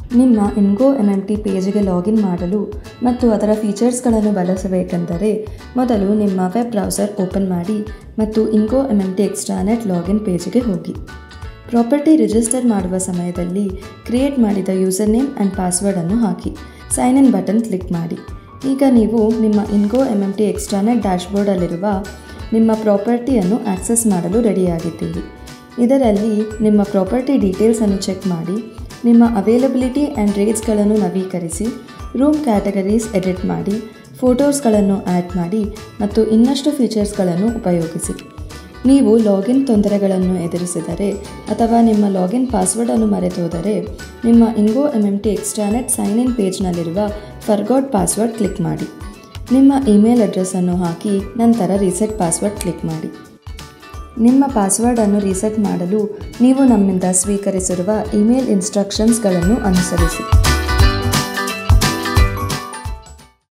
ನಿಮ್ಮ Ingo M M T ಪೇಜ್ಗೆ login ಮಾಡಲು ಮತ್ತು ಅದರ ಫೀಚರ್ಸ್ಗಳನ್ನು ಬಳಸಬೇಕೆಂದರೆ ಮೊದಲು ನಿಮ್ಮ ವೆಬ್ ಬ್ರೌಸರ್ ಓಪನ್ ಮಾಡಿ ಮತ್ತು Ingo M M T extranet login ಪೇಜ್ಗೆ ಹೋಗಿ ಪ್ರಾಪರ್ಟಿ ರಿಜಿಸ್ಟರ್ ಮಾಡುವ ಸಮಯದಲ್ಲಿ ಕ್ರಿಯೇಟ್ ಮಾಡಿದ ಯೂಸರ್ ನೇಮ್ ಆ್ಯಂಡ್ ಪಾಸ್ವರ್ಡನ್ನು ಹಾಕಿ ಸೈನ್ ಇನ್ ಬಟನ್ ಕ್ಲಿಕ್ ಮಾಡಿ ಈಗ ನೀವು ನಿಮ್ಮ Ingo M M T extranet ಡ್ಯಾಶ್ಬೋರ್ಡಲ್ಲಿರುವ ನಿಮ್ಮ ಪ್ರಾಪರ್ಟಿಯನ್ನು ಆಕ್ಸೆಸ್ ಮಾಡಲು ರೆಡಿಯಾಗಿದ್ದೀರಿ ಇದರಲ್ಲಿ ನಿಮ್ಮ ಪ್ರಾಪರ್ಟಿ ಡೀಟೇಲ್ಸನ್ನು ಚೆಕ್ ಮಾಡಿ ನಿಮ್ಮ ಅವೈಲಬಿಲಿಟಿ ಆ್ಯಂಡ್ ರೇಟ್ಸ್ಗಳನ್ನು ನವೀಕರಿಸಿ ರೂಮ್ ಕ್ಯಾಟಗರೀಸ್ ಎಡಿಟ್ ಮಾಡಿ ಫೋಟೋಸ್ಗಳನ್ನು ಆ್ಯಡ್ ಮಾಡಿ ಮತ್ತು ಇನ್ನಷ್ಟು ಫೀಚರ್ಸ್ಗಳನ್ನು ಉಪಯೋಗಿಸಿ ನೀವು ಲಾಗಿನ್ ತೊಂದರೆಗಳನ್ನು ಎದುರಿಸಿದರೆ ಅಥವಾ ನಿಮ್ಮ ಲಾಗಿನ್ ಪಾಸ್ವರ್ಡನ್ನು ಮರೆತೋದರೆ ನಿಮ್ಮ Ingo M M T extranet sign in ಪೇಜ್ನಲ್ಲಿರುವ ಫರ್ಗಾಟ್ ಪಾಸ್ವರ್ಡ್ ಕ್ಲಿಕ್ ಮಾಡಿ ನಿಮ್ಮ ಇಮೇಲ್ ಅಡ್ರೆಸ್ಸನ್ನು ಹಾಕಿ ನಂತರ ರೀಸೆಟ್ ಪಾಸ್ವರ್ಡ್ ಕ್ಲಿಕ್ ಮಾಡಿ ನಿಮ್ಮ ಪಾಸ್ವರ್ಡನ್ನು ರೀಸೆಟ್ ಮಾಡಲು ನೀವು ನಮ್ಮಿಂದ ಸ್ವೀಕರಿಸಿರುವ ಇಮೇಲ್ ಇನ್ಸ್ಟ್ರಕ್ಷನ್ಸ್ಗಳನ್ನು ಅನುಸರಿಸಿ